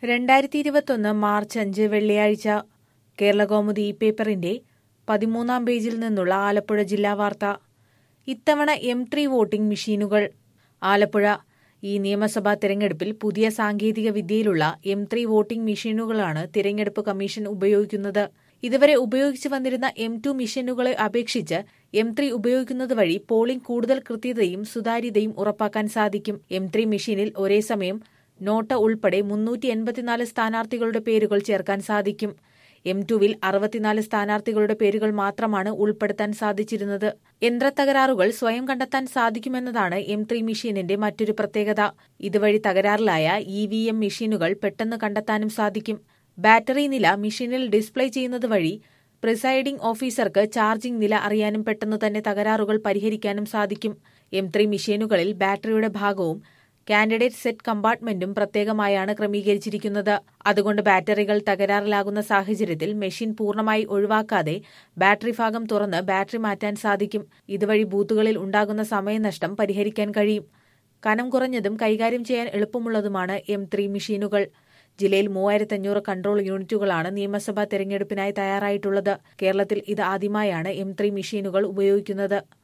രണ്ടായിരത്തി ഇരുപത്തൊന്ന് മാർച്ച് അഞ്ച് വെള്ളിയാഴ്ച കേരളകൗമുദി ഈ പേപ്പറിന്റെ പതിമൂന്നാം പേജിൽ നിന്നുള്ള ആലപ്പുഴ ജില്ലാ വാർത്ത ഇത്തവണ എം ത്രീ വോട്ടിംഗ് മെഷീനുകൾ ആലപ്പുഴ ഈ നിയമസഭാ തെരഞ്ഞെടുപ്പിൽ പുതിയ സാങ്കേതിക വിദ്യയിലുള്ള എം ത്രീ വോട്ടിംഗ് മെഷീനുകളാണ് തിരഞ്ഞെടുപ്പ് കമ്മീഷൻ ഉപയോഗിക്കുന്നത് ഇതുവരെ ഉപയോഗിച്ചു വന്നിരുന്ന എം ടു മെഷീനുകളെ അപേക്ഷിച്ച് എം ത്രീ ഉപയോഗിക്കുന്നത് വഴി പോളിംഗ് കൂടുതൽ കൃത്യതയും സുതാര്യതയും ഉറപ്പാക്കാൻ സാധിക്കും എം ത്രീ മെഷീനിൽ ഒരേ സമയം നോട്ട് ഉൾപ്പെടെ മുന്നൂറ്റി എൺപത്തിനാല് സ്ഥാനാർത്ഥികളുടെ പേരുകൾ ചേർക്കാൻ സാധിക്കും എം ടുവിൽ അറുപത്തിനാല് സ്ഥാനാർത്ഥികളുടെ പേരുകൾ മാത്രമാണ് ഉൾപ്പെടുത്താൻ സാധിച്ചിരുന്നത് യന്ത്രത്തകരാറുകൾ സ്വയം കണ്ടെത്താൻ സാധിക്കുമെന്നതാണ് എം ത്രീ മെഷീനിന്റെ മറ്റൊരു പ്രത്യേകത ഇതുവഴി തകരാറിലായ ഇ വി എം മെഷീനുകൾ പെട്ടെന്ന് കണ്ടെത്താനും സാധിക്കും ബാറ്ററി നില മെഷീനിൽ ഡിസ്പ്ലേ ചെയ്യുന്നത് വഴി പ്രിസൈഡിംഗ് ഓഫീസർക്ക് ചാർജിംഗ് നില അറിയാനും പെട്ടെന്ന് തന്നെ തകരാറുകൾ പരിഹരിക്കാനും സാധിക്കും എം ത്രീ മെഷീനുകളിൽ ബാറ്ററിയുടെ ഭാഗവും കാൻഡിഡേറ്റ് സെറ്റ് കമ്പാർട്ട്മെന്റും പ്രത്യേകമായാണ് ക്രമീകരിച്ചിരിക്കുന്നത് അതുകൊണ്ട് ബാറ്ററികൾ തകരാറിലാകുന്ന സാഹചര്യത്തിൽ മെഷീൻ പൂർണ്ണമായി ഒഴിവാക്കാതെ ബാറ്ററി ഭാഗം തുറന്ന് ബാറ്ററി മാറ്റാൻ സാധിക്കും ഇതുവഴി ബൂത്തുകളിൽ ഉണ്ടാകുന്ന സമയനഷ്ടം പരിഹരിക്കാൻ കഴിയും കനം കുറഞ്ഞതും കൈകാര്യം ചെയ്യാൻ എളുപ്പമുള്ളതുമാണ് എം ത്രീ മെഷീനുകൾ ജില്ലയിൽ മൂവായിരത്തഞ്ഞൂറ് കൺട്രോൾ യൂണിറ്റുകളാണ് നിയമസഭാ തെരഞ്ഞെടുപ്പിനായി തയ്യാറായിട്ടുള്ളത് കേരളത്തിൽ ഇത് ആദ്യമായാണ് എം ത്രീ മെഷീനുകൾ ഉപയോഗിക്കുന്നത്